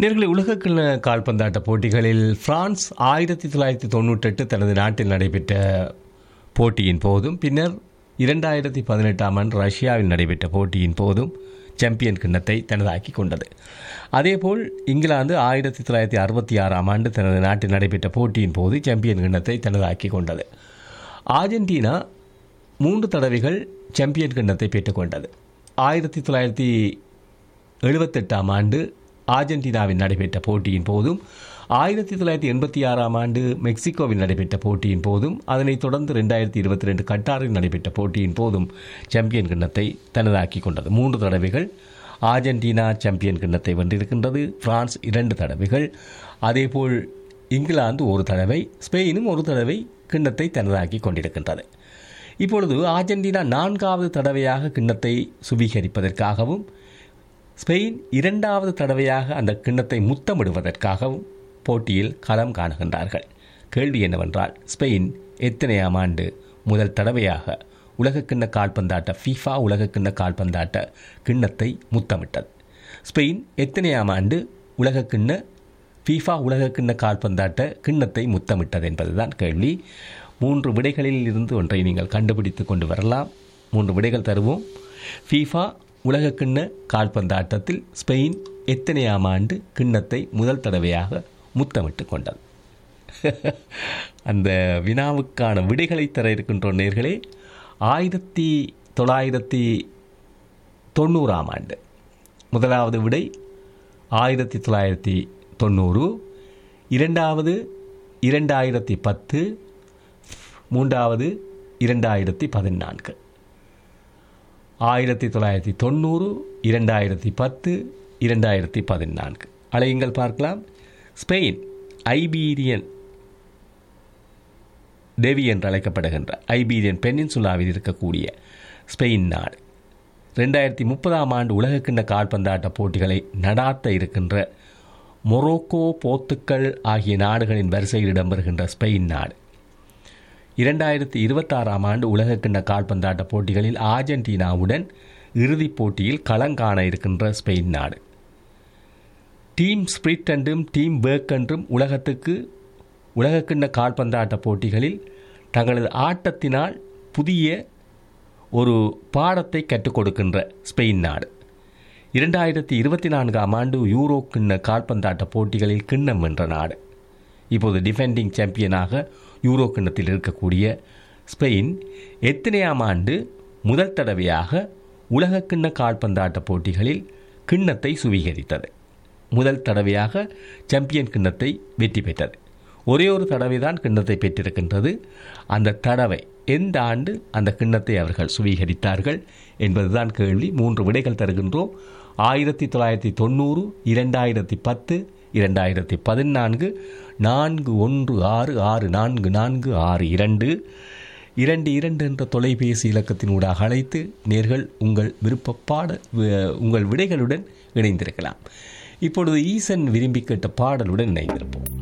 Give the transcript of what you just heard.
நேர்களை உலகக்கிண கால்பந்தாட்ட போட்டிகளில் பிரான்ஸ் ஆயிரத்தி தொள்ளாயிரத்தி தொண்ணூற்றெட்டு தனது நாட்டில் நடைபெற்ற போட்டியின் போதும் பின்னர் இரண்டாயிரத்தி பதினெட்டாம் ஆண்டு ரஷ்யாவில் நடைபெற்ற போட்டியின் போதும் சாம்பியன் கிண்ணத்தை தனதாக்கி கொண்டது அதேபோல் இங்கிலாந்து ஆயிரத்தி தொள்ளாயிரத்தி அறுபத்தி ஆறாம் ஆண்டு தனது நாட்டில் நடைபெற்ற போட்டியின் போது சாம்பியன் கிண்ணத்தை தனதாக்கி கொண்டது ஆர்ஜென்டினா மூன்று தடவைகள் சாம்பியன் கிண்ணத்தை பெற்றுக்கொண்டது ஆயிரத்தி தொள்ளாயிரத்தி எழுபத்தெட்டாம் ஆண்டு ஆர்ஜென்டினாவில் நடைபெற்ற போட்டியின் போதும் ஆயிரத்தி தொள்ளாயிரத்தி எண்பத்தி ஆறாம் ஆண்டு மெக்சிகோவில் நடைபெற்ற போட்டியின் போதும் அதனைத் தொடர்ந்து ரெண்டாயிரத்தி இருபத்தி ரெண்டு கட்டாரில் நடைபெற்ற போட்டியின் போதும் சாம்பியன் கிண்ணத்தை தனதாக்கி கொண்டது மூன்று தடவைகள் ஆர்ஜென்டினா சாம்பியன் கிண்ணத்தை வென்றிருக்கின்றது பிரான்ஸ் இரண்டு தடவைகள் அதேபோல் இங்கிலாந்து ஒரு தடவை ஸ்பெயினும் ஒரு தடவை கிண்ணத்தை தனதாக்கி கொண்டிருக்கின்றது இப்பொழுது ஆர்ஜென்டினா நான்காவது தடவையாக கிண்ணத்தை சுவீகரிப்பதற்காகவும் ஸ்பெயின் இரண்டாவது தடவையாக அந்த கிண்ணத்தை முத்தமிடுவதற்காகவும் போட்டியில் களம் காணுகின்றார்கள் கேள்வி என்னவென்றால் ஸ்பெயின் எத்தனையாம் ஆண்டு முதல் தடவையாக உலகக்கிண்ண கால்பந்தாட்ட ஃபீஃபா உலகக்கிண்ண கால்பந்தாட்ட கிண்ணத்தை முத்தமிட்டது ஸ்பெயின் எத்தனையாம் ஆண்டு உலகக்கிண்ண ஃபீஃபா உலகக்கிண்ண கால்பந்தாட்ட கிண்ணத்தை முத்தமிட்டது என்பதுதான் கேள்வி மூன்று விடைகளில் இருந்து ஒன்றை நீங்கள் கண்டுபிடித்து கொண்டு வரலாம் மூன்று விடைகள் தருவோம் ஃபீஃபா உலகக்கிண்ண கால்பந்தாட்டத்தில் ஸ்பெயின் எத்தனையாம் ஆண்டு கிண்ணத்தை முதல் தடவையாக முத்தமிட்டு கொண்டது அந்த வினாவுக்கான விடைகளை தர இருக்கின்ற நேர்களே ஆயிரத்தி தொள்ளாயிரத்தி தொண்ணூறாம் ஆண்டு முதலாவது விடை ஆயிரத்தி தொள்ளாயிரத்தி தொண்ணூறு இரண்டாவது இரண்டாயிரத்தி பத்து மூன்றாவது இரண்டாயிரத்தி பதினான்கு ஆயிரத்தி தொள்ளாயிரத்தி தொண்ணூறு இரண்டாயிரத்தி பத்து இரண்டாயிரத்தி பதினான்கு அலையுங்கள் பார்க்கலாம் ஸ்பெயின் ஐபீரியன் டெவி என்று அழைக்கப்படுகின்ற ஐபீரியன் பெனின்சுலாவில் இருக்கக்கூடிய ஸ்பெயின் நாடு ரெண்டாயிரத்தி முப்பதாம் ஆண்டு உலகக்கிண்ண கால்பந்தாட்ட போட்டிகளை நடாத்த இருக்கின்ற மொரோக்கோ போர்த்துக்கல் ஆகிய நாடுகளின் வரிசையில் இடம்பெறுகின்ற ஸ்பெயின் நாடு இரண்டாயிரத்தி இருபத்தாறாம் ஆண்டு உலகக்கிண்ண கால்பந்தாட்ட போட்டிகளில் ஆர்ஜென்டினாவுடன் இறுதிப் போட்டியில் களங்காண இருக்கின்ற ஸ்பெயின் நாடு டீம் ஸ்பிரிட் என்றும் டீம் பேக் என்றும் உலகத்துக்கு உலகக்கிண்ண கால்பந்தாட்ட போட்டிகளில் தங்களது ஆட்டத்தினால் புதிய ஒரு பாடத்தை கற்றுக் கொடுக்கின்ற ஸ்பெயின் நாடு இரண்டாயிரத்தி இருபத்தி நான்காம் ஆண்டு யூரோ கிண்ண கால்பந்தாட்ட போட்டிகளில் கிண்ணம் வென்ற நாடு இப்போது டிஃபெண்டிங் சாம்பியனாக யூரோ கிண்ணத்தில் இருக்கக்கூடிய ஸ்பெயின் எத்தனையாம் ஆண்டு முதல் தடவையாக உலக கிண்ண கால்பந்தாட்ட போட்டிகளில் கிண்ணத்தை சுவீகரித்தது முதல் தடவையாக சாம்பியன் கிண்ணத்தை வெற்றி பெற்றது ஒரே ஒரு தடவை தான் கிண்ணத்தை பெற்றிருக்கின்றது அந்த தடவை எந்த ஆண்டு அந்த கிண்ணத்தை அவர்கள் சுவீகரித்தார்கள் என்பதுதான் கேள்வி மூன்று விடைகள் தருகின்றோம் ஆயிரத்தி தொள்ளாயிரத்தி தொண்ணூறு இரண்டாயிரத்தி பத்து இரண்டாயிரத்தி பதினான்கு நான்கு ஒன்று ஆறு ஆறு நான்கு நான்கு ஆறு இரண்டு இரண்டு இரண்டு என்ற தொலைபேசி இலக்கத்தினூடாக அழைத்து நேர்கள் உங்கள் விருப்பப்பாட உங்கள் விடைகளுடன் இணைந்திருக்கலாம் இப்பொழுது ஈசன் விரும்பி கேட்ட பாடலுடன் இணைந்திருப்போம்